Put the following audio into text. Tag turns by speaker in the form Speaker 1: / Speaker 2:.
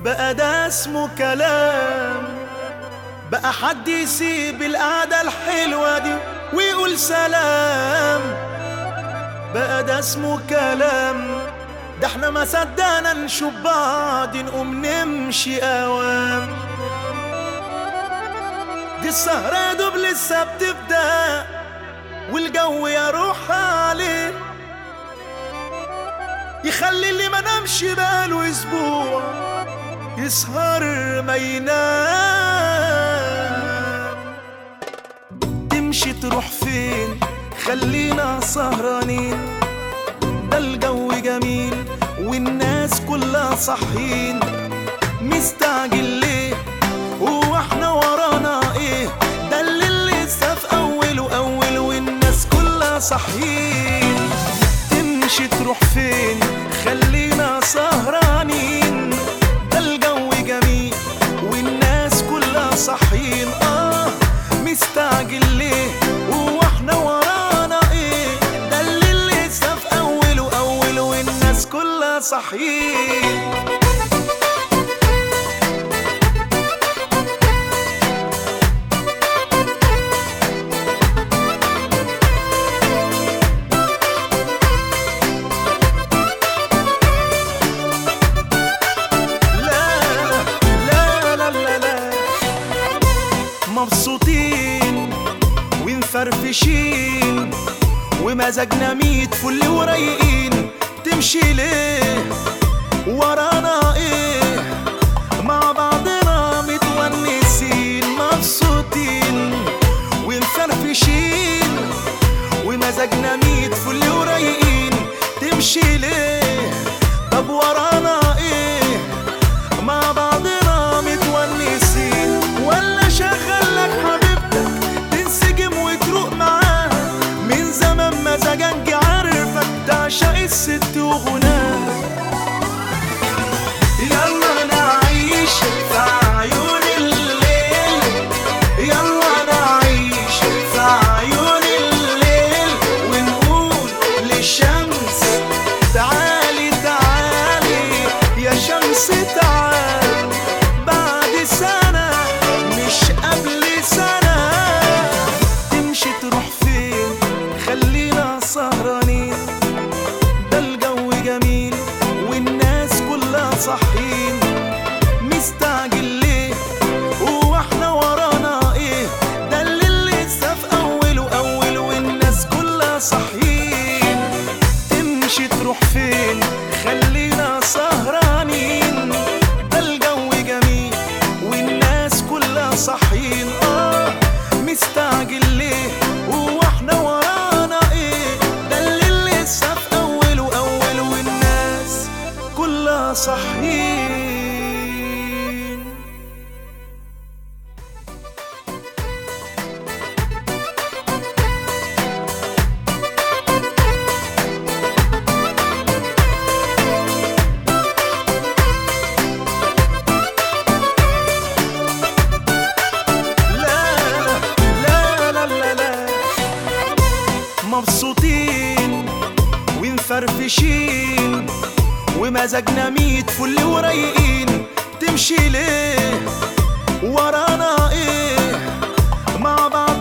Speaker 1: بقى ده اسمه كلام بقى حد يسيب القعدة الحلوة دي ويقول سلام بقى ده اسمه كلام ده احنا ما صدقنا نشوف بعض نقوم نمشي اوام دي السهرة يا دوب لسه بتبدأ والجو يروح عليه يخلي اللي ما نامش بقاله اسبوع يسهر ما ينام تمشي تروح فين خلينا سهرانين ده الجو جميل والناس كلها صاحيين مستعجل ليه هو احنا ورانا ايه ده اللي لسه في اوله اول والناس كلها صاحيين تمشي تروح فين خلينا سهرانين ده الجو جميل والناس كلها صاحيين اه مستعجل ليه هو احنا ورانا ايه ده اللي لسه في اوله اول والناس كلها صاحيين لا لا لا لا لا مبسوطين ومفرفشين ومزاجنا ميت فل ورايقين تمشي ليه ورانا ايه مع بعضنا متونسين مبسوطين ومفرفشين ومزاجنا ميت فل ورايقين تمشي ليه طب ورانا ايه مع بعضنا متونسين ولا شغل لك حبيبتك تنسجم وتروق معاها من زمان مزاجنج عارفك تعشق الست وغناها يلا نعيش في عيون الليل يلا نعيش في عيون الليل ونقول للشمس تعالي تعالي يا شمس تعالي بعد سنة مش قبل سنة تمشي تروح فين خلينا سهرانين ده الجو جميل والناس كلها صاحيين مستعجل ليه هو احنا ورانا ايه ده اللي لسه في اوله اول والناس كلها صاحيين تمشي تروح فين خلينا سهرانين ده الجو جميل والناس كلها صاحيين اه مستعجل ليه هو احنا ورانا ايه ده اللي لسه في اوله اول والناس كلها صاحيين لا لا لا لا لا مبسوطين ومفرفشين ومزاجنا ميت فل ورايقين تمشي ليه ورانا ايه مع بعض